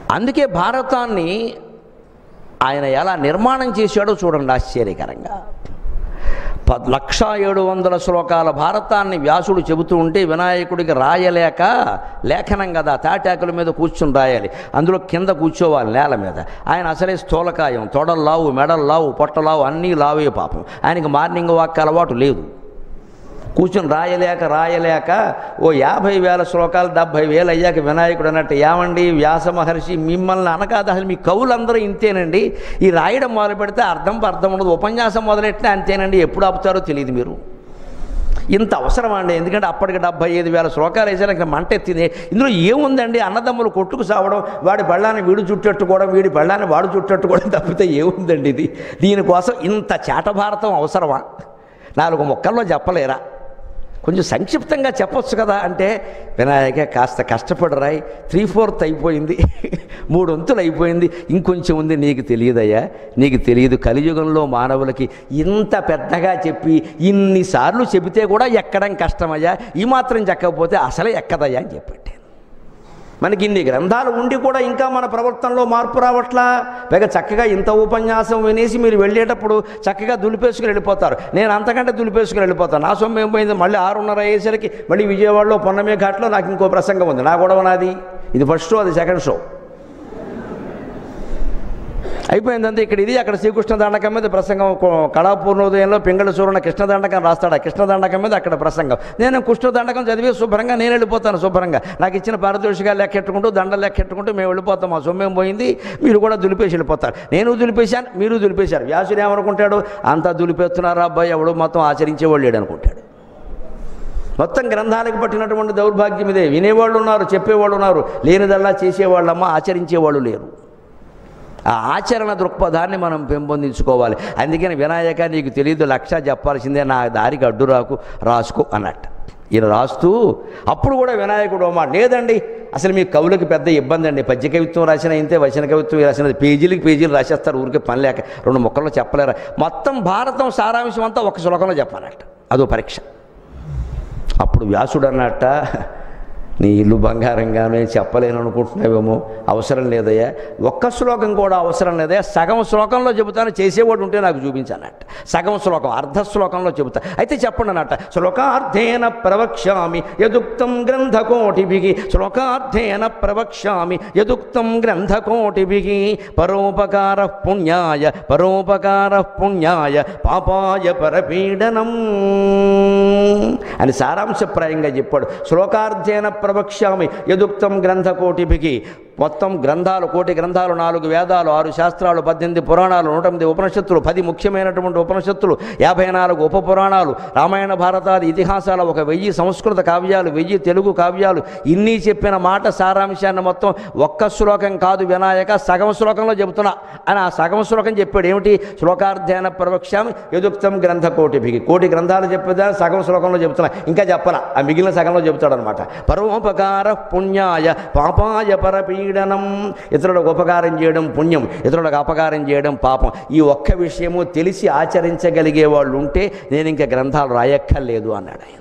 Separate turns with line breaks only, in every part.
అందుకే భారతాన్ని ఆయన ఎలా నిర్మాణం చేశాడో చూడండి ఆశ్చర్యకరంగా పద్ లక్ష ఏడు వందల శ్లోకాల భారతాన్ని వ్యాసుడు చెబుతూ ఉంటే వినాయకుడికి రాయలేక లేఖనం కదా తాటాకుల మీద కూర్చుని రాయాలి అందులో కింద కూర్చోవాలి నేల మీద ఆయన అసలే స్థూలకాయం తొడలు లావు మెడలు లావు పొట్టలావు అన్నీ లావే పాపం ఆయనకి మార్నింగ్ వాక్ అలవాటు లేదు కూర్చుని రాయలేక రాయలేక ఓ యాభై వేల శ్లోకాలు డెబ్భై వేలు అయ్యాక వినాయకుడు అన్నట్టు ఏమండి వ్యాస మహర్షి మిమ్మల్ని అనకాదు అసలు మీ కవులందరూ ఇంతేనండి ఈ రాయడం మొదలు పెడితే అర్థం అర్థం ఉండదు ఉపన్యాసం మొదలెట్టినా అంతేనండి ఎప్పుడు ఆపుతారో తెలియదు మీరు ఇంత అవసరమా అండి ఎందుకంటే అప్పటికి డెబ్బై ఐదు వేల శ్లోకాలు వేసారు ఇంకా మంట ఎత్తింది ఇందులో ఏముందండి అన్నదమ్ములు కొట్టుకు సావడం వాడి బళ్ళాన్ని వీడు చుట్టట్టుకోవడం వీడి బళ్ళాన్ని వాడు చుట్టట్టుకోవడం తప్పితే ఏముందండి ఇది దీనికోసం ఇంత చేట భారతం అవసరమా నాలుగు మొక్కల్లో చెప్పలేరా కొంచెం సంక్షిప్తంగా చెప్పొచ్చు కదా అంటే వినాయక కాస్త కష్టపడరాయి త్రీ ఫోర్త్ అయిపోయింది మూడు వంతులు అయిపోయింది ఇంకొంచెం ఉంది నీకు తెలియదయ్యా నీకు తెలియదు కలియుగంలో మానవులకి ఇంత పెద్దగా చెప్పి ఇన్నిసార్లు చెబితే కూడా ఎక్కడం కష్టమయ్యా ఈ మాత్రం చెక్కకపోతే అసలే ఎక్కదయ్యా అని చెప్పండి మనకి ఇన్ని గ్రంథాలు ఉండి కూడా ఇంకా మన ప్రవర్తనలో మార్పు రావట్లా పైగా చక్కగా ఇంత ఉపన్యాసం వినేసి మీరు వెళ్ళేటప్పుడు చక్కగా దులిపేసుకుని వెళ్ళిపోతారు నేను అంతకంటే దులిపేసుకుని వెళ్ళిపోతాను నా సొమ్ము ఏం పోయింది మళ్ళీ ఆరున్నర అయ్యేసరికి మళ్ళీ విజయవాడలో పొన్నమే ఘాట్లో నాకు ఇంకో ప్రసంగం ఉంది నా గొడవ నాది ఇది ఫస్ట్ షో అది సెకండ్ షో అయిపోయిందంతే ఇక్కడ ఇది అక్కడ శ్రీకృష్ణ దండకం మీద ప్రసంగం కొ- కళాపూర్ణోదయంలో పింగళ సూర్యున కృష్ణ దండకం రాస్తాడు ఆ కృష్ణ దండకం మీద అక్కడ ప్రసంగం నేను కృష్ణ దండకం చదివి శుభ్రంగా నేను వెళ్ళిపోతాను శుభ్రంగా నాకు ఇచ్చిన పారితోషికాలు లెక్కెట్టుకుంటూ దండలు లెక్కెట్టుకుంటూ మేము వెళ్ళిపోతాం మా సొమ్మేం పోయింది మీరు కూడా దులిపేసి వెళ్ళిపోతారు నేను దులిపేశాను మీరు దులిపేశారు వ్యాసుడు ఏమనుకుంటాడు అంతా దులిపేస్తున్నారా అబ్బాయి ఎవడు మొత్తం ఆచరించేవాళ్ళు లేడు అనుకుంటాడు మొత్తం గ్రంథాలకు పట్టినటువంటి దౌర్భాగ్యం ఇదే వినేవాళ్ళు ఉన్నారు చెప్పేవాళ్ళు ఉన్నారు లేనిదల్లా చేసేవాళ్ళమ్మ ఆచరించేవాళ్ళు లేరు ఆ ఆచరణ దృక్పథాన్ని మనం పెంపొందించుకోవాలి అందుకని వినాయక నీకు తెలియదు లక్ష చెప్పాల్సిందే నా దారికి అడ్డు రాకు రాసుకో అన్నట్టు ఈయన రాస్తూ అప్పుడు కూడా వినాయకుడు ఓ మాట లేదండి అసలు మీ కవులకి పెద్ద ఇబ్బంది అండి పద్య కవిత్వం రాసిన ఇంతే వచన కవిత్వం రాసినది పేజీలకి పేజీలు రాసేస్తారు ఊరికే పని లేక రెండు మొక్కల్లో చెప్పలేరా మొత్తం భారతం సారాంశం అంతా ఒక శ్లోకంలో చెప్పాలట అదో పరీక్ష అప్పుడు వ్యాసుడు అన్నట్ట నీ ఇల్లు బంగారంగానే చెప్పలేను అనుకుంటున్నావేమో అవసరం లేదయ్యా ఒక్క శ్లోకం కూడా అవసరం లేదయ్యా సగం శ్లోకంలో చెబుతాను చేసేవాడు ఉంటే నాకు చూపించానట్ట సగం శ్లోకం అర్ధ శ్లోకంలో చెబుతా అయితే చెప్పండి అన్నట్ట శ్లోకార్థేన ప్రవక్ష్యామి యదుక్తం గ్రంథకోటిభిగి శ్లోకార్థేన ప్రవక్ష్యామి యదుక్తం గ్రంథకోటిభిగి పరోపకార పుణ్యాయ పరోపకార పుణ్యాయ పాపాయ పరపీడనం అని సారాంశప్రాయంగా చెప్పాడు శ్లోకార్థేన ప్రవక్ష్యామి యదుక్తం గ్రంథకోటిభికి మొత్తం గ్రంథాలు కోటి గ్రంథాలు నాలుగు వేదాలు ఆరు శాస్త్రాలు పద్దెనిమిది పురాణాలు నూట ఎనిమిది ఉపనిషత్తులు పది ముఖ్యమైనటువంటి ఉపనిషత్తులు యాభై నాలుగు ఉప పురాణాలు రామాయణ భారతాది ఇతిహాసాలు ఒక వెయ్యి సంస్కృత కావ్యాలు వెయ్యి తెలుగు కావ్యాలు ఇన్ని చెప్పిన మాట సారాంశాన్ని మొత్తం ఒక్క శ్లోకం కాదు వినాయక సగం శ్లోకంలో చెబుతున్నా అని ఆ సగం శ్లోకం చెప్పాడు ఏమిటి శ్లోకార్థాన ప్రవక్ష్యామి యదుక్తం గ్రంథ కోటిభికి కోటి గ్రంథాలు చెప్పేదా సగం శ్లోకంలో చెబుతున్నా ఇంకా చెప్పాల ఆ మిగిలిన సగంలో చెబుతాడు అనమాట పరోపకార పుణ్యాయ పాపాయ పరపీడనం ఇతరులకు ఉపకారం చేయడం పుణ్యం ఇతరులకు అపకారం చేయడం పాపం ఈ ఒక్క విషయము తెలిసి ఆచరించగలిగే వాళ్ళు ఉంటే నేను ఇంకా గ్రంథాలు రాయక్కర్లేదు అన్నాడు ఆయన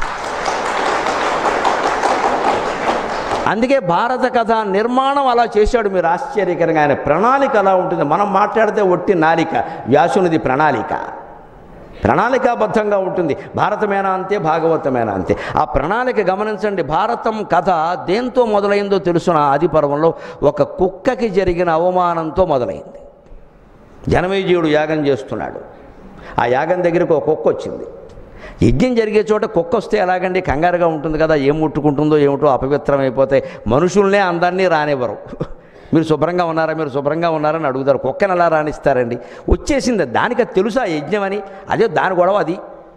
అందుకే భారత కథ నిర్మాణం అలా చేశాడు మీరు ఆశ్చర్యకరంగా ఆయన ప్రణాళిక అలా ఉంటుంది మనం మాట్లాడితే ఒట్టి నాలిక వ్యాసునిది ప్రణాళిక ప్రణాళికాబద్ధంగా ఉంటుంది భారతమేనా అంతే భాగవతమేనా అంతే ఆ ప్రణాళిక గమనించండి భారతం కథ దేంతో మొదలైందో తెలుసున ఆది పర్వంలో ఒక కుక్కకి జరిగిన అవమానంతో మొదలైంది జనమేజయుడు యాగం చేస్తున్నాడు ఆ యాగం దగ్గరికి ఒక కుక్క వచ్చింది యజ్ఞం జరిగే చోట కుక్క వస్తే ఎలాగండి కంగారుగా ఉంటుంది కదా ఏం ముట్టుకుంటుందో ఏమిటో అపవిత్రం అయిపోతాయి మనుషుల్నే అందరినీ రానివ్వరు మీరు శుభ్రంగా ఉన్నారా మీరు శుభ్రంగా ఉన్నారని అడుగుతారు కుక్కని ఎలా రాణిస్తారండి వచ్చేసింది దానికి అది తెలుసా యజ్ఞం అని అదే దాని గొడవ అది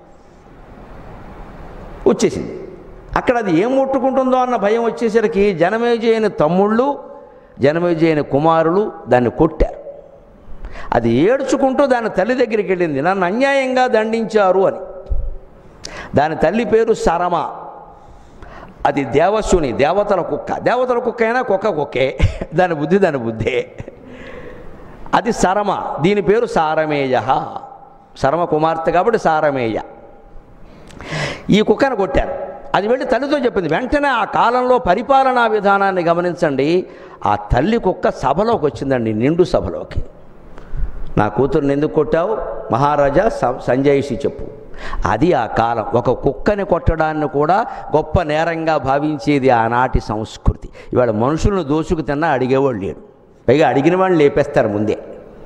వచ్చేసింది అక్కడ అది ఏం ముట్టుకుంటుందో అన్న భయం వచ్చేసరికి జనమేజయని తమ్ముళ్ళు జనమేజయని కుమారులు దాన్ని కొట్టారు అది ఏడ్చుకుంటూ దాని తల్లి దగ్గరికి వెళ్ళింది నన్ను అన్యాయంగా దండించారు అని దాని తల్లి పేరు సరమ అది దేవశుని దేవతల కుక్క దేవతల కుక్క అయినా కుక్క కుక్కే దాని బుద్ధి దాని బుద్ధే అది సరమ దీని పేరు సారమేయ సరమ కుమార్తె కాబట్టి సారమేయ ఈ కుక్కను కొట్టారు అది వెళ్ళి తల్లితో చెప్పింది వెంటనే ఆ కాలంలో పరిపాలనా విధానాన్ని గమనించండి ఆ తల్లి కుక్క సభలోకి వచ్చిందండి నిండు సభలోకి నా కూతుర్ని ఎందుకు కొట్టావు మహారాజా స- సంజయ్షి చెప్పు అది ఆ కాలం ఒక కుక్కని కొట్టడాన్ని కూడా గొప్ప నేరంగా భావించేది ఆనాటి సంస్కృతి ఇవాళ మనుషులను దోసుకు తిన్నా అడిగేవాళ్ళు లేడు పైగా అడిగిన వాళ్ళు లేపేస్తారు ముందే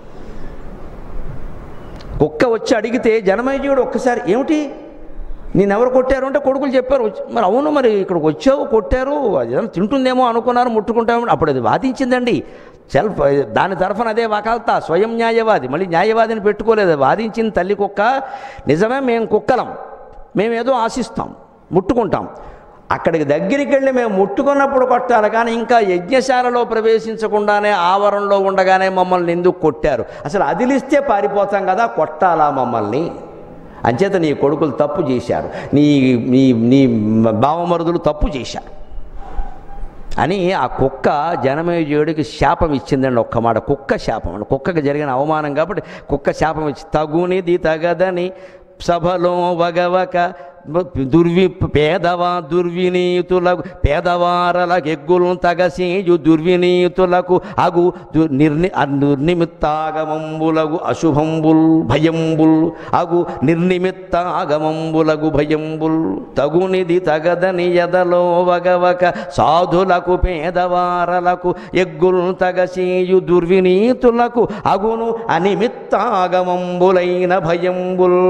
కుక్క వచ్చి అడిగితే జనమేజయుడు ఒక్కసారి ఏమిటి నేను ఎవరు కొట్టారు అంటే కొడుకులు చెప్పారు వచ్చి- మరి అవును మరి ఇక్కడికి వచ్చావు కొట్టారు అది ఏదైనా తింటుందేమో అనుకున్నారు ముట్టుకుంటామో అప్పుడు అది వాదించిందండి సెల్ఫ్ దాని తరఫున అదే వకాల్తా స్వయం న్యాయవాది మళ్ళీ న్యాయవాదిని పెట్టుకోలేదు వాదించిన తల్లి కుక్క నిజమే మేము కుక్కలం మేమేదో ఆశిస్తాం ముట్టుకుంటాం అక్కడికి దగ్గరికి వెళ్ళి మేము ముట్టుకున్నప్పుడు కొట్టాలి కానీ ఇంకా యజ్ఞశాలలో ప్రవేశించకుండానే ఆవరణలో ఉండగానే మమ్మల్ని ఎందుకు కొట్టారు అసలు అదిలిస్తే పారిపోతాం కదా కొట్టాలా మమ్మల్ని అంచేత నీ కొడుకులు తప్పు చేశారు నీ నీ నీ బావమరుదులు తప్పు చేశారు అని ఆ కుక్క జనమేజయుడికి శాపం ఇచ్చిందండి ఒక్క మాట కుక్క శాపం అండి కుక్కకి జరిగిన అవమానం కాబట్టి కుక్క శాపం ఇచ్చి తగునిది తగదని సభలో వగవక దుర్వి పేదవా దుర్వినీతులకు పేదవారలకు ఎగ్గులు తగసీయు దుర్వినీతులకు అగు దు నిర్ని నిర్నిమిత్తాగమంబులగు అశుభంబుల్ భయంబుల్ అగు నిర్నిమిత్తాగమంబులగు భయంబుల్ తగునిది తగదని ఎదలో వగవక సాధులకు పేదవారలకు ఎగ్గులు తగసీయు దుర్వినీతులకు అగును అనిమిత్తాగమంబులైన భయంబుల్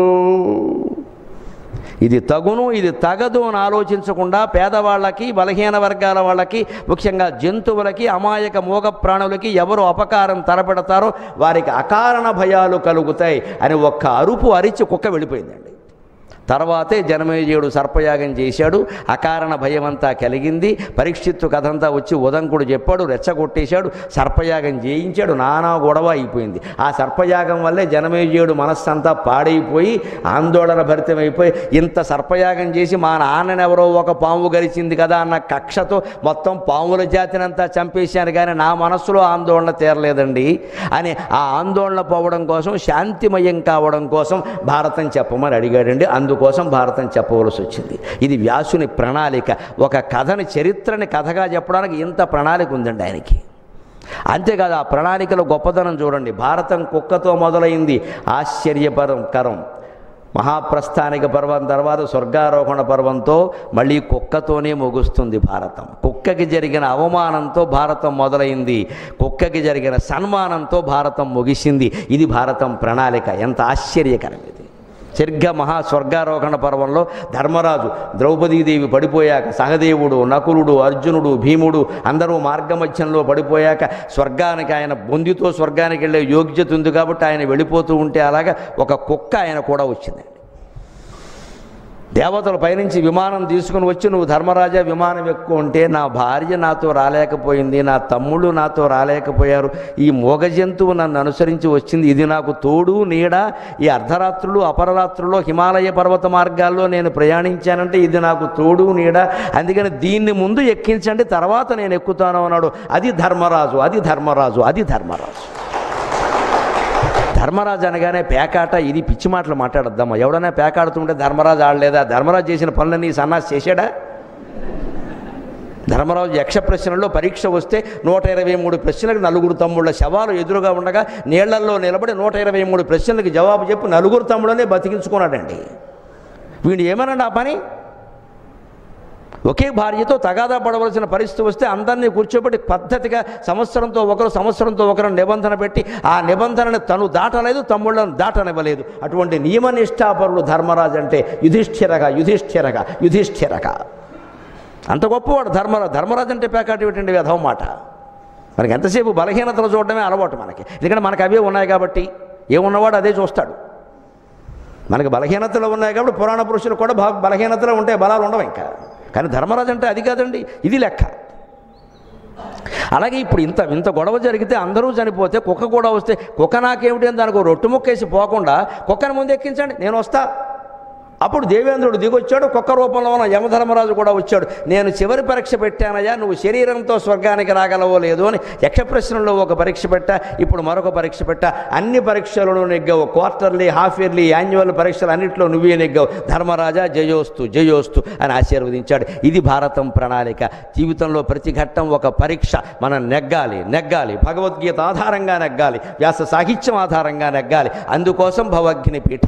ఇది తగును ఇది తగదు అని ఆలోచించకుండా పేదవాళ్ళకి బలహీన వర్గాల వాళ్ళకి ముఖ్యంగా జంతువులకి అమాయక మూగ ప్రాణులకి ఎవరు అపకారం తలపెడతారో వారికి అకారణ భయాలు కలుగుతాయి అని ఒక్క అరుపు అరిచి కుక్క వెళ్ళిపోయిందండి తర్వాతే జనమేజయుడు సర్పయాగం చేశాడు అకారణ భయం అంతా కలిగింది పరీక్షిత్తు కథంతా వచ్చి ఉదంకుడు చెప్పాడు రెచ్చగొట్టేశాడు సర్పయాగం చేయించాడు నానా గొడవ అయిపోయింది ఆ సర్పయాగం వల్లే జనమేజయుడు మనస్సంతా పాడైపోయి ఆందోళన భరితమైపోయి ఇంత సర్పయాగం చేసి మా నాన్ననెవరో ఒక పాము గరిచింది కదా అన్న కక్షతో మొత్తం పాముల జాతినంతా చంపేశాను కానీ నా మనస్సులో ఆందోళన తీరలేదండి అని ఆ ఆందోళన పోవడం కోసం శాంతిమయం కావడం కోసం భారతం చెప్పమని అడిగాడండి అందుకోసం భారతం చెప్పవలసి వచ్చింది ఇది వ్యాసుని ప్రణాళిక ఒక కథని చరిత్రని కథగా చెప్పడానికి ఇంత ప్రణాళిక ఉందండి ఆయనకి అంతేకాదు ఆ ప్రణాళికలో గొప్పతనం చూడండి భారతం కుక్కతో మొదలైంది ఆశ్చర్యపరం కరం మహాప్రస్థానిక పర్వం తర్వాత స్వర్గారోహణ పర్వంతో మళ్ళీ కుక్కతోనే ముగుస్తుంది భారతం కుక్కకి జరిగిన అవమానంతో భారతం మొదలైంది కుక్కకి జరిగిన సన్మానంతో భారతం ముగిసింది ఇది భారతం ప్రణాళిక ఎంత ఆశ్చర్యకరం ఇది సరిగ్గా మహా స్వర్గారోహణ పర్వంలో ధర్మరాజు ద్రౌపదీదేవి పడిపోయాక సహదేవుడు నకులుడు అర్జునుడు భీముడు అందరూ మార్గమధ్యంలో పడిపోయాక స్వర్గానికి ఆయన బొందితో స్వర్గానికి వెళ్ళే యోగ్యత ఉంది కాబట్టి ఆయన వెళ్ళిపోతూ ఉంటే అలాగా ఒక కుక్క ఆయన కూడా వచ్చిందండి దేవతలు పైనుంచి విమానం తీసుకుని వచ్చి నువ్వు ధర్మరాజా విమానం ఎక్కువ ఉంటే నా భార్య నాతో రాలేకపోయింది నా తమ్ముళ్ళు నాతో రాలేకపోయారు ఈ మూగ జంతువు నన్ను అనుసరించి వచ్చింది ఇది నాకు తోడు నీడ ఈ అర్ధరాత్రులు అపరరాత్రుల్లో హిమాలయ పర్వత మార్గాల్లో నేను ప్రయాణించానంటే ఇది నాకు తోడు నీడ అందుకని దీన్ని ముందు ఎక్కించండి తర్వాత నేను ఎక్కుతాను అన్నాడు అది ధర్మరాజు అది ధర్మరాజు అది ధర్మరాజు ధర్మరాజు అనగానే పేకాట ఇది పిచ్చి మాటలు మాట్లాడద్దామా ఎవడైనా పేకాడుతుంటే ధర్మరాజు ఆడలేదా ధర్మరాజు చేసిన పనులన్నీ సన్నాసి చేశాడా ధర్మరాజు యక్ష ప్రశ్నల్లో పరీక్ష వస్తే నూట ఇరవై మూడు ప్రశ్నలకు నలుగురు తమ్ముళ్ళ శవాలు ఎదురుగా ఉండగా నీళ్లల్లో నిలబడి నూట ఇరవై మూడు ప్రశ్నలకు జవాబు చెప్పి నలుగురు తమ్ముళ్ళనే బతికించుకున్నాడండి వీడు ఏమన్నాడు ఆ పని ఒకే భార్యతో తగాదా పడవలసిన పరిస్థితి వస్తే అందరినీ కూర్చోబెట్టి పద్ధతిగా సంవత్సరంతో ఒకరు సంవత్సరంతో ఒకరు నిబంధన పెట్టి ఆ నిబంధనని తను దాటలేదు తమ్ముళ్ళను దాటనివ్వలేదు అటువంటి నియమనిష్టాపరులు ధర్మరాజు అంటే యుధిష్ఠిరగా యుధిష్ఠిరగా యుధిష్ఠిరగా అంత గొప్పవాడు ధర్మరాజు ధర్మరాజు అంటే పేకాటి పెట్టండి వ్యధం మాట మనకి ఎంతసేపు బలహీనతలు చూడడమే అలవాటు మనకి ఎందుకంటే మనకు అవే ఉన్నాయి కాబట్టి ఏమున్నవాడు అదే చూస్తాడు మనకి బలహీనతలు ఉన్నాయి కాబట్టి పురాణ పురుషులు కూడా బా బలహీనతలు ఉంటాయి బలాలు ఉండవు ఇంకా కానీ ధర్మరాజు అంటే అది కాదండి ఇది లెక్క అలాగే ఇప్పుడు ఇంత ఇంత గొడవ జరిగితే అందరూ చనిపోతే కుక్క కూడా వస్తే కుక్క నాకేమిటి అని దానికి ఓ రొట్టు ముక్కేసి పోకుండా కుక్కను ముందు ఎక్కించండి నేను వస్తా అప్పుడు దేవేంద్రుడు దిగొచ్చాడు కుక్క రూపంలో ఉన్న యమధర్మరాజు కూడా వచ్చాడు నేను చివరి పరీక్ష పెట్టానయ్యా నువ్వు శరీరంతో స్వర్గానికి రాగలవో లేదు అని యక్ష ప్రశ్నలో ఒక పరీక్ష పెట్టా ఇప్పుడు మరొక పరీక్ష పెట్టా అన్ని పరీక్షలను నెగ్గావు క్వార్టర్లీ హాఫ్ ఇయర్లీ యాన్యువల్ పరీక్షలు అన్నింటిలో నువ్వే నెగ్గావు ధర్మరాజా జయోస్తు జయోస్తు అని ఆశీర్వదించాడు ఇది భారతం ప్రణాళిక జీవితంలో ప్రతి ఘట్టం ఒక పరీక్ష మనం నెగ్గాలి నెగ్గాలి భగవద్గీత ఆధారంగా నెగ్గాలి వ్యాస సాహిత్యం ఆధారంగా నెగ్గాలి అందుకోసం భవగ్ని పీఠ